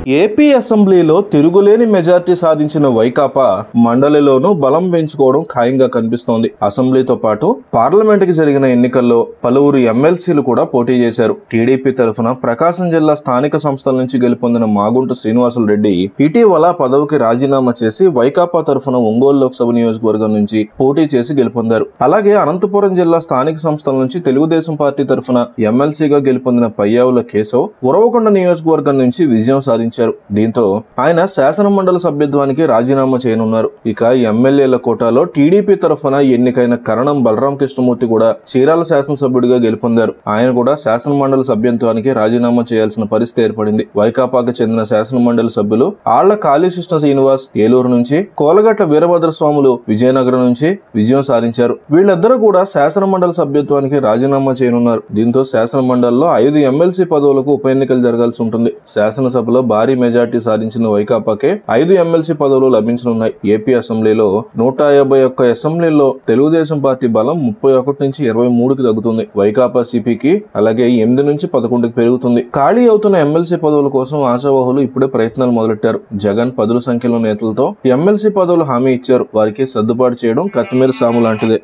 AP అసెంబ్లీలో తిరుగులేని majority సాధించిన వైకాపా మండలిలోనూ బలం పెంచుకోవడం ఖాయంగా కనిపిస్తోంది అసెంబ్లీతో పాటు పార్లమెంట్ కి జరిగిన ఎన్నికల్లో పలువురు ఎమ్మెల్సీలు కూడా పోటీ చేశారు టీడీపీ తరఫున ప్రకాశం జిల్లా స్థానిక సంస్థల నుంచి గెలుపొందిన మాగుంట శ్రీనివాసులు రెడ్డి ఇటీవల పదవికి రాజీనామా చేసి వైకాపా తరఫున ఒంగోలు లోక్సభ నియోజకవర్గం నుంచి పోటీ చేసి గెలుపొందారు అలాగే అనంతపురం జిల్లా స్థానిక సంస్థల నుంచి తెలుగుదేశం పార్టీ తరఫున ఎమ్మెల్సీగా గెలుపొందిన పయ్యావుల కేశవ్ ఉరవకొండ నియోజకవర్గం నుంచి విజయం సాధించారు దీంతో ఆయన శాసన మండలి సభ్యత్వానికి రాజీనామా చేయనున్నారు ఇక ఎమ్మెల్యేల కోటాలో టీడీపీ తరఫున ఎన్నికైన కరణం బలరాం కృష్ణమూర్తి కూడా చీరాల శాసనసభ్యుడిగా గెలుపొందారు ఆయన కూడా శాసన మండలి సభ్యత్వానికి రాజీనామా చేయాల్సిన పరిస్థితి ఏర్పడింది వైకాపాకు చెందిన శాసన మండలి సభ్యులు ఆళ్ల కాళీకృష్ణ శ్రీనివాస్ ఏలూరు నుంచి కోలగట్ల వీరభద్ర స్వాములు విజయనగరం నుంచి విజయం సాధించారు వీళ్ళిద్దరూ కూడా శాసన మండలి సభ్యత్వానికి రాజీనామా చేయనున్నారు దీంతో శాసన మండలిలో ఐదు ఎమ్మెల్సీ పదవులకు ఉప ఎన్నికలు జరగాల్సి ఉంటుంది శాసనసభలో భారీ మెజార్టీ సాధించిన వైకాపాకే ఐదు ఎమ్మెల్సీ పదవులు లభించనున్నాయి ఏపీ అసెంబ్లీలో నూట యాభై ఒక్క అసెంబ్లీలో తెలుగుదేశం పార్టీ బలం ముప్పై ఒకటి నుంచి ఇరవై మూడుకి తగ్గుతుంది వైకాపా సిపికి అలాగే ఎనిమిది నుంచి పదకొండుకి పెరుగుతుంది ఖాళీ అవుతున్న ఎమ్మెల్సీ పదవుల కోసం ఆశావాహులు ఇప్పుడే ప్రయత్నాలు మొదలెట్టారు జగన్ పదుల సంఖ్యలో నేతలతో ఎమ్మెల్సీ పదవులు హామీ ఇచ్చారు వారికి సర్దుబాటు చేయడం కత్తిమీర సాము లాంటిదే